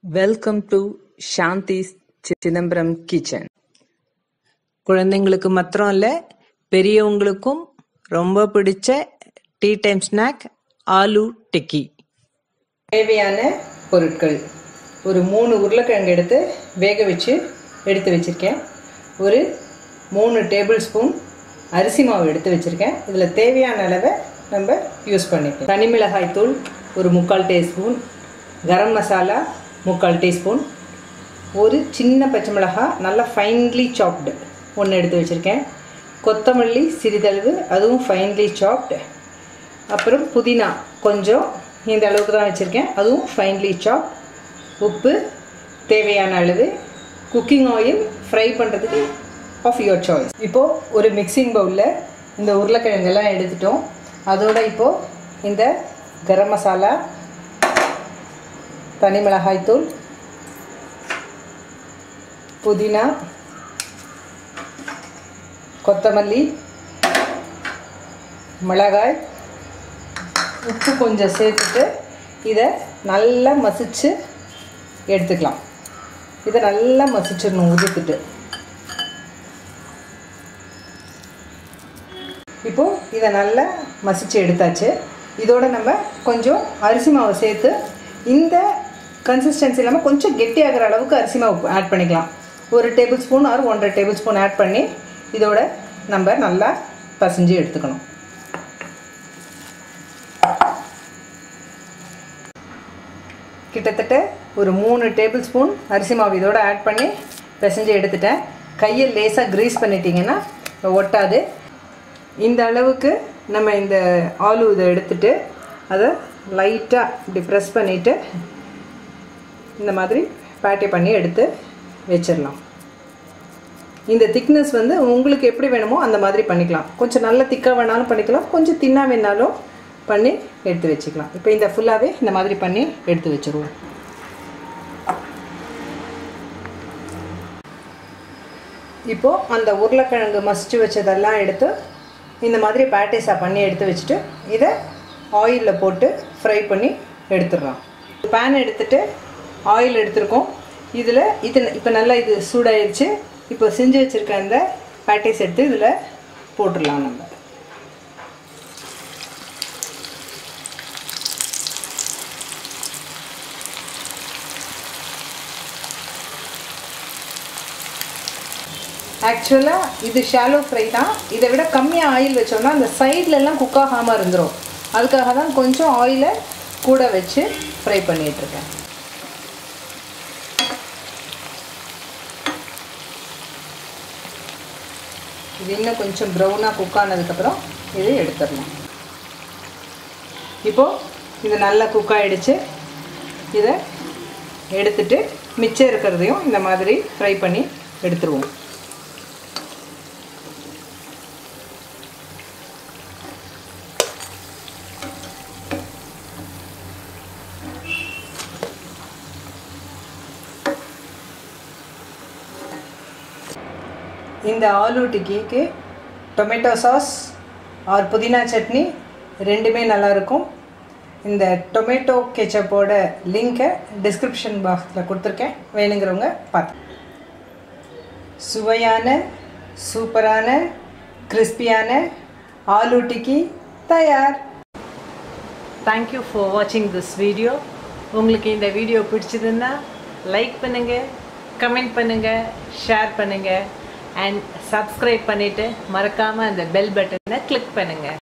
welcome to Shanthi's Chidambaram kitchen குழந்தைங்களுக்கு மாத்திரம் இல்லை பெரியவங்களுக்கும் ரொம்ப பிடிச்ச tea time snack aloo tikki தேவையான பொருட்கள் ஒரு மூணு உருளைக்கிழங்கு எடுத்து வேக வச்சு எடுத்து வச்சுருக்கேன் ஒரு மூணு டேபிள் ஸ்பூன் அரிசி மாவு எடுத்து வச்சுருக்கேன் இதில் தேவையான அளவை நம்ம யூஸ் பண்ணிக்கலாம் தனி மிளகாய் தூள் ஒரு முக்கால் டீஸ்பூன் கரம் மசாலா முக்கால் டீஸ்பூன் ஒரு சின்ன பச்சை மிளகாய் நல்லா ஃபைன்லி சாப்டு ஒன்று எடுத்து வச்சுருக்கேன் கொத்தமல்லி சிறிதளவு அதுவும் ஃபைன்லி சாப்டு அப்புறம் புதினா கொஞ்சம் இந்த அளவுக்கு தான் வச்சுருக்கேன் அதுவும் ஃபைன்லி சாப் உப்பு தேவையான அளவு குக்கிங் ஆயில் ஃப்ரை பண்ணுறதுக்கு ஆஃப் யுவர் சாய்ஸ் இப்போது ஒரு மிக்சிங் பவுலில் இந்த உருளைக்கிழங்கெல்லாம் எடுத்துட்டோம் அதோட இப்போது இந்த கரம் மசாலா தனி மிளகாய்த்தூள் புதினா கொத்தமல்லி மிளகாய் உப்பு கொஞ்சம் சேர்த்துட்டு இதை நல்லா மசிச்சு எடுத்துக்கலாம் இதை நல்லா மசிச்சிடணும் உதுத்துட்டு இப்போது இதை நல்லா மசிச்சு எடுத்தாச்சு இதோட நம்ம கொஞ்சம் அரிசி மாவு சேர்த்து இந்த கன்சிஸ்டன்சி இல்லாமல் கொஞ்சம் கெட்டியாகிற அளவுக்கு அரிசி மாவு ஆட் பண்ணிக்கலாம் ஒரு டேபிள் ஸ்பூன் ஆர் ஒன்றரை டேபிள் ஸ்பூன் ஆட் பண்ணி இதோட நம்ம நல்லா பசைஞ்சு எடுத்துக்கணும் கிட்டத்தட்ட ஒரு மூணு டேபிள் ஸ்பூன் அரிசி மாவு இதோட ஆட் பண்ணி பிசைஞ்சு எடுத்துட்டேன் கையை லேசாக க்ரீஸ் பண்ணிட்டீங்கன்னா ஒட்டாது இந்த அளவுக்கு நம்ம இந்த ஆலு இதை எடுத்துட்டு அதை லைட்டாக இப்படி ப்ரெஸ் பண்ணிவிட்டு இந்த மாதிரி பேட்டை பண்ணி எடுத்து வச்சிடலாம் இந்த திக்னஸ் வந்து உங்களுக்கு எப்படி வேணுமோ அந்த மாதிரி பண்ணிக்கலாம் கொஞ்சம் நல்ல திக்காக வேணாலும் பண்ணிக்கலாம் கொஞ்சம் தின்னாக வேணாலும் பண்ணி எடுத்து வச்சுக்கலாம் இப்போ இந்த ஃபுல்லாகவே இந்த மாதிரி பண்ணி எடுத்து வச்சுருவோம் இப்போது அந்த உருளைக்கிழங்கு மசிச்சு வச்சதெல்லாம் எடுத்து இந்த மாதிரி பேட்டிஸாக பண்ணி எடுத்து வச்சுட்டு இதை ஆயிலில் போட்டு ஃப்ரை பண்ணி எடுத்துடலாம் பேன் எடுத்துகிட்டு ஆயில் எடுத்துருக்கோம் இதில் இது இப்போ நல்லா இது சூடாயிருச்சு இப்போ செஞ்சு வச்சுருக்க அந்த பேட்டிஸ் எடுத்து இதில் போட்டுடலாம் நம்ம ஆக்சுவலாக இது ஷாலோ ஃப்ரை தான் இதை விட கம்மியாக ஆயில் வச்சோம்னா அந்த சைட்லலாம் குக் ஆகாமல் இருந்துடும் அதுக்காக தான் கொஞ்சம் ஆயிலை கூட வச்சு ஃப்ரை பண்ணிகிட்ருக்கேன் இது இன்னும் கொஞ்சம் ப்ரௌனாக குக் ஆனதுக்கப்புறம் இது எடுத்துடலாம் இப்போது இது நல்லா குக் ஆகிடுச்சு இதை எடுத்துட்டு மிச்சம் இருக்கிறதையும் இந்த மாதிரி ஃப்ரை பண்ணி எடுத்துருவோம் இந்த ஆலு டிக்கிக்கு டொமேட்டோ சாஸ் ஆர் புதினா சட்னி ரெண்டுமே நல்லாயிருக்கும் இந்த டொமேட்டோ கெச்சப்போட லிங்கை டிஸ்கிரிப்ஷன் பாக்ஸில் கொடுத்துருக்கேன் வேணுங்கிறவங்க பார்த்து சுவையான சூப்பரான கிறிஸ்பியான ஆலு டிக்கி தயார் தேங்க்யூ ஃபார் வாட்சிங் திஸ் வீடியோ உங்களுக்கு இந்த வீடியோ பிடிச்சதுன்னா லைக் பண்ணுங்கள் கமெண்ட் பண்ணுங்கள் ஷேர் பண்ணுங்கள் அண்ட் சப்ஸ்கிரைப் பண்ணிவிட்டு மறக்காமல் அந்த பெல் பட்டனை கிளிக் பண்ணுங்கள்